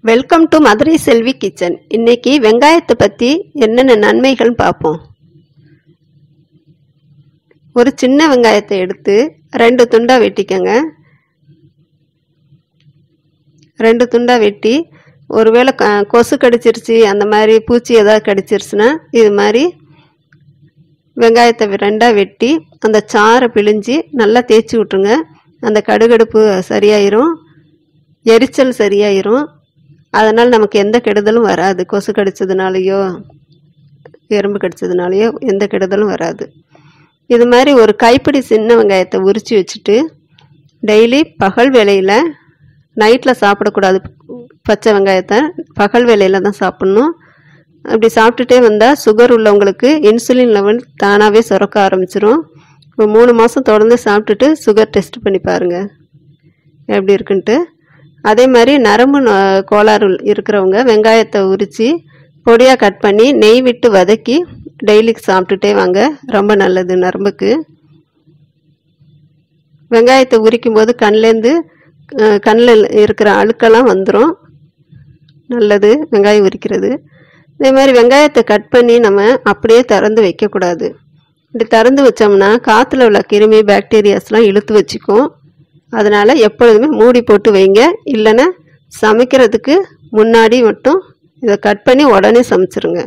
welcome to Madurai Selvi kitchen இன்னைக்கு வெங்காயத்தை பற்றி என்னென்ன நன்மைகள் பார்ப்போம் ஒரு சின்ன வெங்காயத்தை எடுத்து ரெண்டு துண்டாக வெட்டிக்கங்க ரெண்டு துண்டாக வெட்டி ஒருவேளை க கொசு கடிச்சிருச்சு அந்த மாதிரி பூச்சி ஏதாவது கடிச்சிருச்சுன்னா இது மாதிரி வெங்காயத்தை ரெண்டாக வெட்டி அந்த சாறை பிழிஞ்சு நல்லா தேய்ச்சி விட்ருங்க அந்த கடுகடுப்பு சரியாயிரும் எரிச்சல் சரியாயிரும் அதனால் நமக்கு எந்த கெடுதலும் வராது கொசு கடிச்சதுனாலையோ எறும்பு கடிச்சதுனாலையோ எந்த கெடுதலும் வராது இது மாதிரி ஒரு கைப்பிடி சின்ன வெங்காயத்தை உரித்து வச்சுட்டு டெய்லி பகல் வேளையில் நைட்டில் சாப்பிடக்கூடாது பச்சை வெங்காயத்தை பகல் வேளையில் தான் சாப்பிட்ணும் அப்படி சாப்பிட்டுட்டே வந்தால் சுகர் உள்ளவங்களுக்கு இன்சுலின் லெவல் தானாகவே சுரக்க ஆரம்பிச்சிரும் இப்போ மூணு மாதம் தொடர்ந்து சாப்பிட்டுட்டு சுகர் டெஸ்ட் பண்ணி பாருங்கள் எப்படி இருக்குன்ட்டு அதே மாதிரி நரம்பு நோ- கோளாறு இருக்கிறவங்க வெங்காயத்தை உரித்து பொடியாக கட் பண்ணி நெய் விட்டு வதக்கி டெய்லி சாப்பிட்டுட்டே வாங்க ரொம்ப நல்லது நரம்புக்கு வெங்காயத்தை உரிக்கும் போது கண்லேருந்து கண்ணில் இருக்கிற அழுக்கெல்லாம் வந்துடும் நல்லது வெங்காயம் உரிக்கிறது இதே மாதிரி வெங்காயத்தை கட் பண்ணி நம்ம அப்படியே திறந்து வைக்கக்கூடாது இப்படி திறந்து வச்சோம்னா காற்றுல உள்ள கிருமி பாக்டீரியாஸ்லாம் இழுத்து வச்சுக்கும் அதனால் எப்பொழுதுமே மூடி போட்டு வைங்க இல்லைன்னா சமைக்கிறதுக்கு முன்னாடி மட்டும் இதை கட் பண்ணி உடனே சமைச்சிருங்க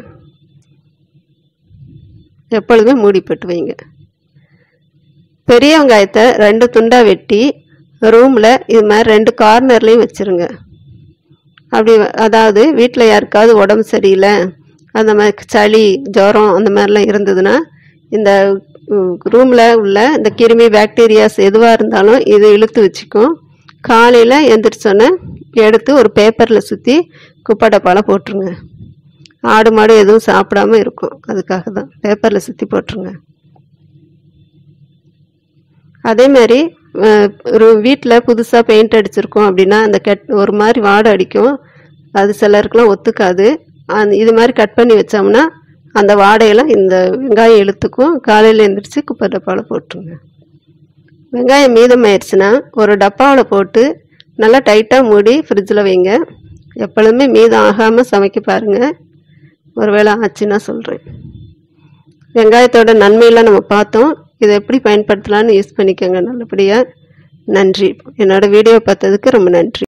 எப்பொழுதுமே மூடி போட்டு வைங்க பெரிய வெங்காயத்தை ரெண்டு துண்டாக வெட்டி ரூமில் இது மாதிரி ரெண்டு கார்னர்லேயும் வச்சுருங்க அப்படி வ- அதாவது வீட்டில் யாருக்காவது உடம்பு சரியில்லை அந்த மாதிரி சளி ஜுரம் அந்த மாதிரிலாம் இருந்ததுன்னா இந்த ரூமில் உள்ள இந்த கிருமி பாக்டீரியாஸ் எதுவாக இருந்தாலும் இது இழுத்து வச்சுக்கும் காலையில் எந்திரிச்சோன்னே எடுத்து ஒரு பேப்பரில் சுற்றி குப்பை டப்பாவில் போட்டுருங்க ஆடு மாடு எதுவும் சாப்பிடாம இருக்கும் அதுக்காக தான் பேப்பரில் சுற்றி போட்டுருங்க அதே மாதிரி அஹ், ஒரு வீட்டில் புதுசாக பெயிண்ட் அடிச்சிருக்கோம் அப்படின்னா அந்த கெட் ஒரு மாதிரி வாடை அடிக்கும் அது சிலருக்குலாம் ஒத்துக்காது அந்த இது மாதிரி கட் பண்ணி வச்சோம்னா அந்த வாடையெல்லாம் இந்த வெங்காயம் இழுத்துக்கும் காலையில் எழுந்திரிச்சு குப்பை டப்பாவில் போட்டுருங்க வெங்காயம் மீதமாயிருச்சுன்னா ஒரு டப்பாவில் போட்டு நல்லா டைட்டாக மூடி ஃப்ரிட்ஜில் வைங்க எப்பொழுதுமே மீதம் ஆகாமல் சமைக்க பாருங்கள் ஒருவேளை ஆச்சுன்னா சொல்கிறேன் வெங்காயத்தோட நன்மையெல்லாம் நம்ம பார்த்தோம் இதை எப்படி பயன்படுத்தலாம்னு யூஸ் பண்ணிக்கோங்க நல்லபடியாக நன்றி என்னோட வீடியோ பார்த்ததுக்கு ரொம்ப நன்றி